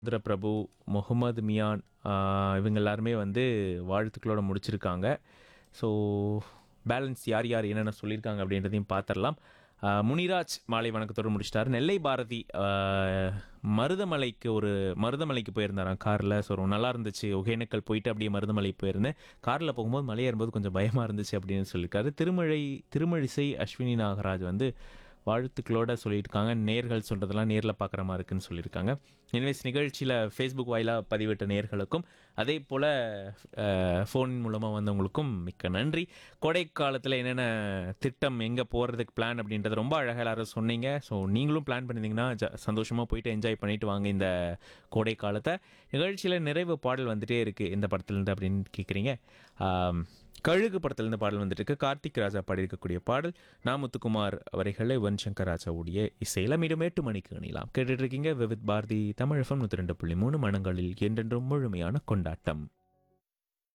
ருத்ர பிரபு முகமது மியான் ஆஹ் இவங்க எல்லாருமே வந்து வாழ்த்துக்களோட முடிச்சிருக்காங்க ஸோ பேலன்ஸ் யார் யார் என்னென்ன சொல்லியிருக்காங்க அப்படின்றதையும் பார்த்துடலாம் ஆஹ் முனிராஜ் மாலை வணக்கத்தோடு முடிச்சிட்டாரு நெல்லை பாரதி ஆஹ் மருதமலைக்கு ஒரு மருதமலைக்கு போயிருந்தாராம் காரில் ஸோ ரொம்ப நல்லா இருந்துச்சு ஒகேனக்கல் போயிட்டு அப்படியே மருதமலை போயிருந்தேன் காரில் போகும்போது மலை ஏறும்போது கொஞ்சம் பயமாக இருந்துச்சு அப்படின்னு சொல்லியிருக்காரு திருமழை திருமழிசை அஸ்வினி நாகராஜ் வந்து வாழ்த்துக்களோட சொல்லியிருக்காங்க நேர்கள் சொல்கிறதெல்லாம் நேரில் பார்க்குற மாதிரி இருக்குன்னு சொல்லியிருக்காங்க எனிவேஸ் நிகழ்ச்சியில் ஃபேஸ்புக் வாயிலாக பதிவிட்ட நேர்களுக்கும் அதே போல் ஃபோன் மூலமாக வந்தவங்களுக்கும் மிக்க நன்றி கோடை காலத்தில் என்னென்ன திட்டம் எங்கே போகிறதுக்கு பிளான் அப்படின்றத ரொம்ப அழகாக எல்லாரும் சொன்னீங்க ஸோ நீங்களும் பிளான் பண்ணியிருந்தீங்கன்னா ஜ சந்தோஷமாக போயிட்டு என்ஜாய் பண்ணிட்டு வாங்க இந்த கோடை காலத்தை நிகழ்ச்சியில் நிறைவு பாடல் வந்துட்டே இருக்குது இந்த படத்துலேருந்து அப்படின்னு கேட்குறீங்க ஆம், கழுகு படத்திலிருந்து பாடல் வந்துட்டு இருக்கு கார்த்திக் ராஜா பாடியிருக்கக்கூடிய பாடல் நாமுத்துக்குமார் வரிகளை யுவன் சங்கர் ராஜாவுடைய இசையில மீண்டும் எட்டு மணிக்கு அணிலாம் கேட்டுட்டு இருக்கீங்க விவித் பாரதி தமிழகம் நூற்றி ரெண்டு புள்ளி மூணு மனங்களில் என்றென்றும் முழுமையான கொண்டாட்டம்